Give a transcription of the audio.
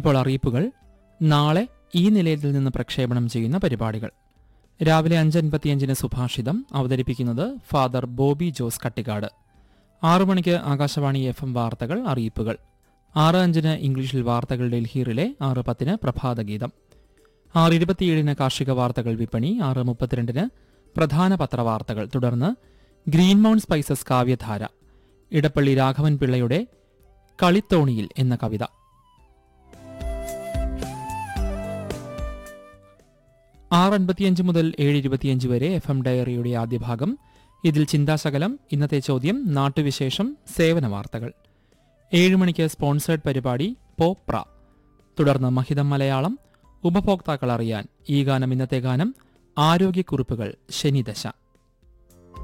ഇപ്പോൾ അറിയിപ്പുകൾ നാളെ ഈ നിലയത്തിൽ നിന്ന് പ്രക്ഷേപണം ചെയ്യുന്ന പരിപാടികൾ രാവിലെ അഞ്ച് അൻപത്തിയഞ്ചിന് സുഭാഷിതം അവതരിപ്പിക്കുന്നത് ഫാദർ ബോബി ജോസ് കട്ടിക്കാട് ആറു മണിക്ക് ആകാശവാണി എഫ് എം വാർത്തകൾ അറിയിപ്പുകൾ ആറ് അഞ്ചിന് ഇംഗ്ലീഷിൽ വാർത്തകൾ ഡൽഹിയിലെ ആറ് പത്തിന് പ്രഭാതഗീതം ആറ് ഇരുപത്തിയേഴിന് കാർഷിക വാർത്തകൾ വിപണി ആറ് മുപ്പത്തിരണ്ടിന് പ്രധാന പത്രവാർത്തകൾ തുടർന്ന് ഗ്രീൻ മൗണ്ട് സ്പൈസസ് കാവ്യധാര ഇടപ്പള്ളി രാഘവൻ പിള്ളയുടെ കളിത്തോണിയിൽ എന്ന കവിത ആറ് അൻപത്തിയഞ്ച് മുതൽ ഏഴ് ഇരുപത്തിയഞ്ച് വരെ എഫ് എം ഡയറിയുടെ ആദ്യ ഭാഗം ഇതിൽ ചിന്താശകലം ഇന്നത്തെ ചോദ്യം നാട്ടുവിശേഷം സേവന വാർത്തകൾ ഏഴ് മണിക്ക് സ്പോൺസേഡ് പരിപാടി പോപ്ര തുടർന്ന് മഹിതം മലയാളം ഉപഭോക്താക്കൾ അറിയാൻ ഈ ഗാനം ഇന്നത്തെ ഗാനം ആരോഗ്യക്കുറിപ്പുകൾ ശനിദശ